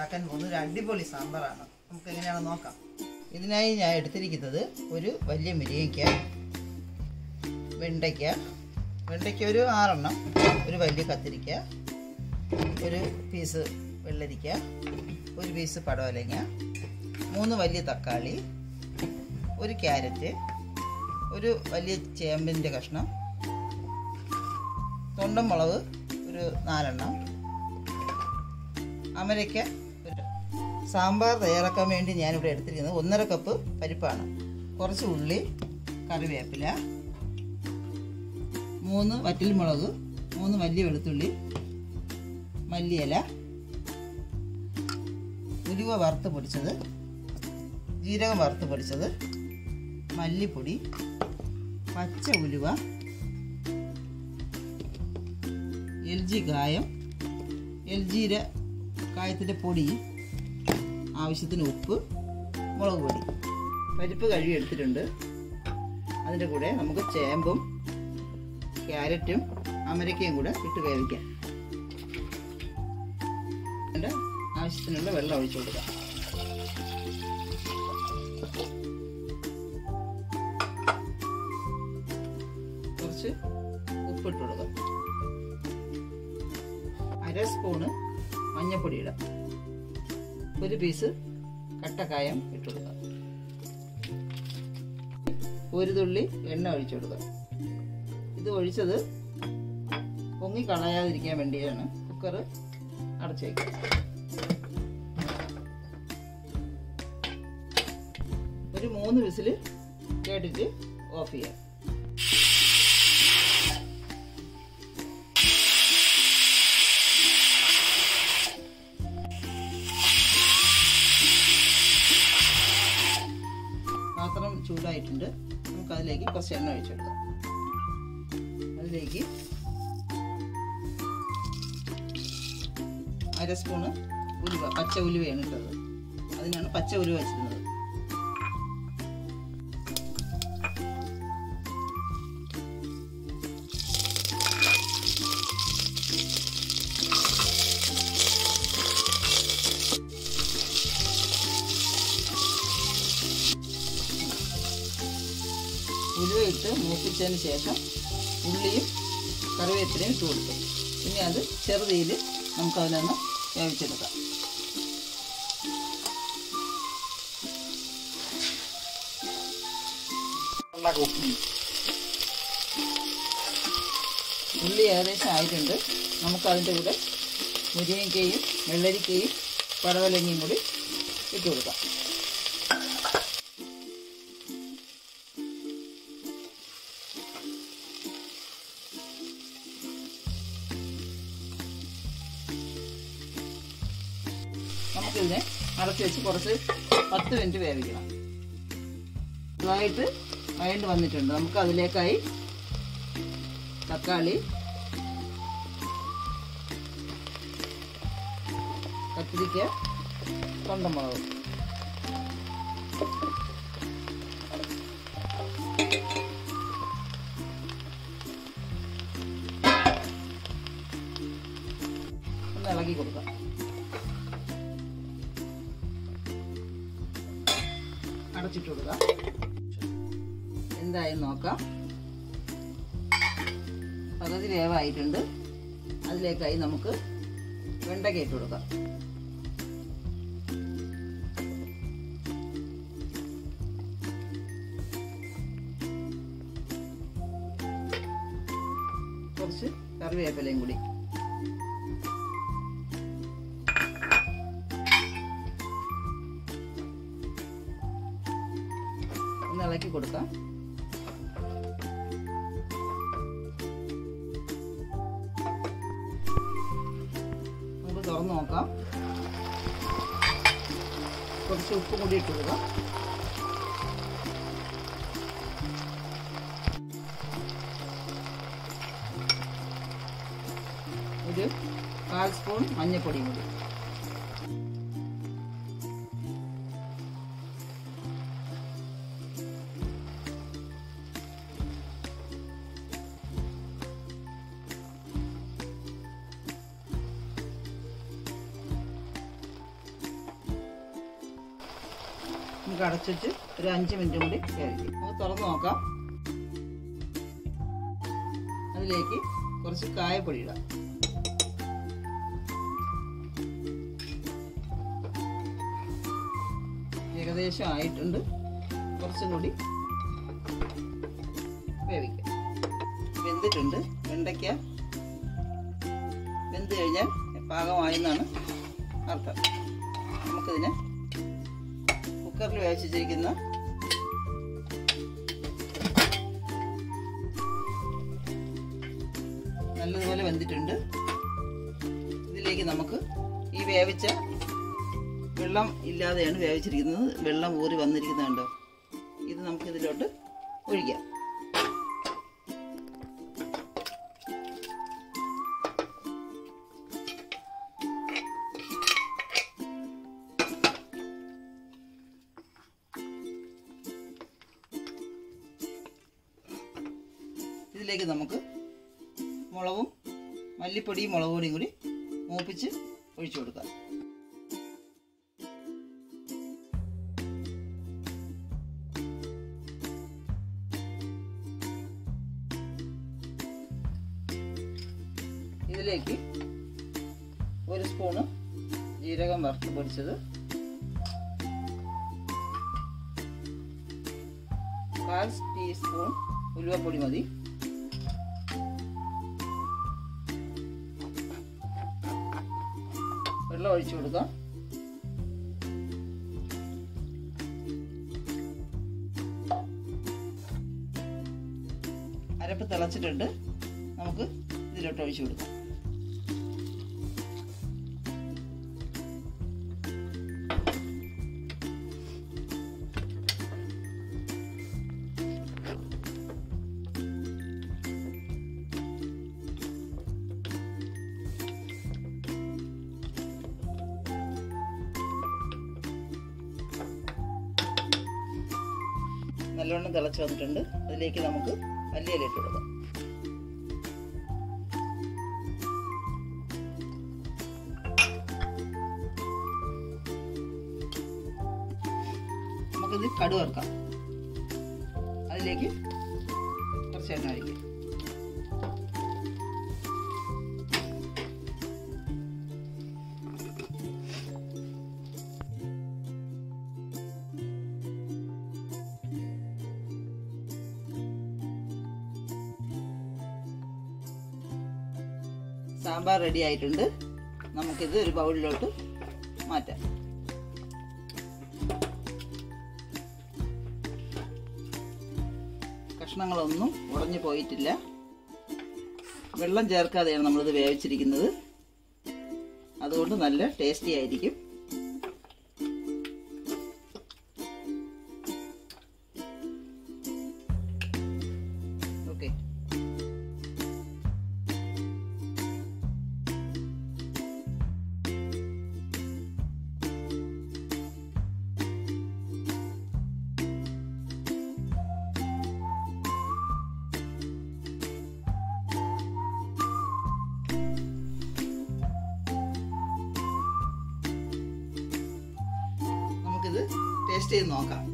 ഉണ്ടാക്കാൻ പോകുന്ന ഒരു അടിപൊളി സാമ്പാറാണ് നമുക്ക് എങ്ങനെയാണെന്ന് നോക്കാം ഇതിനായി ഞാൻ എടുത്തിരിക്കുന്നത് ഒരു വലിയ മുരിങ്ങയ്ക്ക വെണ്ടയ്ക്ക വെണ്ടയ്ക്ക ഒരു ആറെണ്ണം ഒരു വലിയ കത്തിരിക്ക ഒരു പീസ് വെള്ളരിക്ക ഒരു പീസ് പടവലങ്ങ മൂന്ന് വലിയ തക്കാളി ഒരു ക്യാരറ്റ് ഒരു വലിയ ചേമ്പിൻ്റെ കഷ്ണം തൊണ്ടൻ മുളക് ഒരു നാലെണ്ണം അമരയ്ക്ക ഒരു സാമ്പാർ തയ്യാറാക്കാൻ വേണ്ടി ഞാനിവിടെ എടുത്തിരിക്കുന്നത് ഒന്നര കപ്പ് പരിപ്പാണ് കുറച്ച് ഉള്ളി കറിവേപ്പില മൂന്ന് വറ്റൽമുളക് മൂന്ന് വലിയ വെളുത്തുള്ളി മല്ലിയില ഉലുവ വറുത്ത് പൊടിച്ചത് ജീരകം വറുത്ത് പൊടിച്ചത് മല്ലിപ്പൊടി പച്ച ഉലുവ എൽ ജി കായം എൽ ജിയുടെ കായത്തിൻ്റെ പൊടി ആവശ്യത്തിന് ഉപ്പ് മുളക് പൊടി പരിപ്പ് കഴുകി എടുത്തിട്ടുണ്ട് അതിൻ്റെ കൂടെ നമുക്ക് ചേമ്പും ക്യാരറ്റും അമരക്കയും കൂടെ ഇട്ട് വേവിക്കാം അതിൻ്റെ ആവശ്യത്തിനുള്ള വെള്ളം ഒഴിച്ചു കൊടുക്കാം കുറച്ച് ഉപ്പിട്ട് കൊടുക്കാം അര സ്പൂണ് മഞ്ഞൾപ്പൊടി ഇടാം ഒരു പീസ് കട്ടക്കായം ഇട്ട് കൊടുക്കാം ഒരു തുള്ളി എണ്ണ ഒഴിച്ചു കൊടുക്കാം ഇത് ഒഴിച്ചത് പൊങ്ങി കളയാതിരിക്കാൻ വേണ്ടിയാണ് കുക്കർ അടച്ചു വയ്ക്കുക ഒരു മൂന്ന് വിസിൽ കേട്ടിട്ട് ഓഫ് ചെയ്യാം പാത്രം ചൂടായിട്ടുണ്ട് നമുക്ക് അതിലേക്ക് കുറച്ച് എണ്ണ ഒഴിച്ചെടുക്കാം അതിലേക്ക് അര സ്പൂണ് ഉലുവ പച്ച ഉലുവയാണ് ഇട്ടത് അതിനാണ് പച്ച ഉലുവ വെച്ചിരുന്നത് ഉലുവയിട്ട് മൂപ്പിച്ചതിന് ശേഷം ഉള്ളിയും കറിവേപ്പിലയും ഇട്ട് കൊടുക്കും ഇനി അത് ചെറുതീയിൽ നമുക്കതിനൊന്ന് വേവിച്ചെടുക്കാം ഉള്ളി ഏകദേശം ആയിട്ടുണ്ട് നമുക്കതിൻ്റെ കൂടെ മുരിങ്ങയ്ക്കയും വെള്ളരിക്കയും പടവലങ്ങയും കൂടി ഇട്ട് കൊടുക്കാം നമുക്കിതിനെ അടച്ച് വെച്ച് കുറച്ച് പത്ത് മിനിറ്റ് വേവിക്കണം ഇതായിട്ട് വഴണ്ട് വന്നിട്ടുണ്ട് നമുക്ക് അതിലേക്കായി തക്കാളി കത്തിരിക്ക തൊണ്ടമുളക് ഒന്ന് ഇളക്കി കൊടുക്കാം അടച്ചിട്ട് കൊടുക്കാം എന്തായി നോക്കാം പകുതി വേവായിട്ടുണ്ട് അതിലേക്കായി നമുക്ക് വെണ്ടയ്ക്ക ഇട്ട് കൊടുക്കാം കുറച്ച് കറിവേപ്പിലയും കൂടി ഒന്ന് ഇളക്കി കൊടുക്കാം നമുക്ക് തുറന്ന് നോക്കാം കുറച്ച് ഉപ്പ് കൂടി ഇട്ട് കൊടുക്കാം ഒരു കാൽ സ്പൂൺ മഞ്ഞൾപ്പൊടിയും കൂടി നമുക്ക് അടച്ചിട്ട് ഒരു അഞ്ച് മിനിറ്റ് കൂടി വേവിക്കാം നമുക്ക് തുറന്ന് നോക്കാം അതിലേക്ക് കുറച്ച് കായപ്പൊടി ഇടാം ഏകദേശം ആയിട്ടുണ്ട് കുറച്ചും കൂടി വേവിക്കാം വെന്തിട്ടുണ്ട് വെണ്ടയ്ക്ക വെന്ത് കഴിഞ്ഞാൽ പാകമായെന്നാണ് അർത്ഥം നമുക്കിതിനെ കുക്കറിൽ വേവിച്ചിരിക്കുന്ന നല്ലതുപോലെ വെന്തിട്ടുണ്ട് ഇതിലേക്ക് നമുക്ക് ഈ വേവിച്ച വെള്ളം ഇല്ലാതെയാണ് വേവിച്ചിരിക്കുന്നത് വെള്ളം ഊറി വന്നിരിക്കുന്നുണ്ടോ ഇത് നമുക്ക് ഇതിലോട്ട് ഒഴിക്കാം ഇതിലേക്ക് നമുക്ക് മുളകും മല്ലിപ്പൊടിയും മുളക് പൊടിയും കൂടി മൂപ്പിച്ച് ഒഴിച്ചു കൊടുക്കാം ഇതിലേക്ക് ഒരു സ്പൂണ് ജീരകം വറുത്ത് പൊടിച്ചത് കാൽ ടീസ്പൂൺ ഉലുവപ്പൊടി മതി വെള്ളം ഒഴിച്ചു കൊടുക്കാം അരപ്പ് തിളച്ചിട്ടുണ്ട് നമുക്ക് ഇതിലോട്ട് ഒഴിച്ചു കൊടുക്കാം നല്ലോണം തിളച്ച് വന്നിട്ടുണ്ട് അതിലേക്ക് നമുക്ക് മല്ലിയില ഇട്ട് കൊടുക്കാം നമുക്കിത് കടു വറുക്കാം അതിലേക്ക് കുറച്ച് എണ്ണ ഒഴിക്കാം സാമ്പാർ റെഡി ആയിട്ടുണ്ട് നമുക്കിത് ഒരു ബൗളിലോട്ട് മാറ്റാം കഷ്ണങ്ങളൊന്നും ഉടഞ്ഞു പോയിട്ടില്ല വെള്ളം ചേർക്കാതെയാണ് നമ്മളിത് വേവിച്ചിരിക്കുന്നത് അതുകൊണ്ട് നല്ല ടേസ്റ്റി ആയിരിക്കും ഓക്കെ നമുക്കിത് ടേസ്റ്റ് ചെയ്ത് നോക്കാം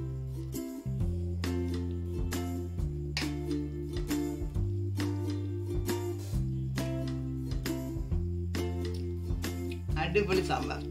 അടിപൊളി സാമ്പാർ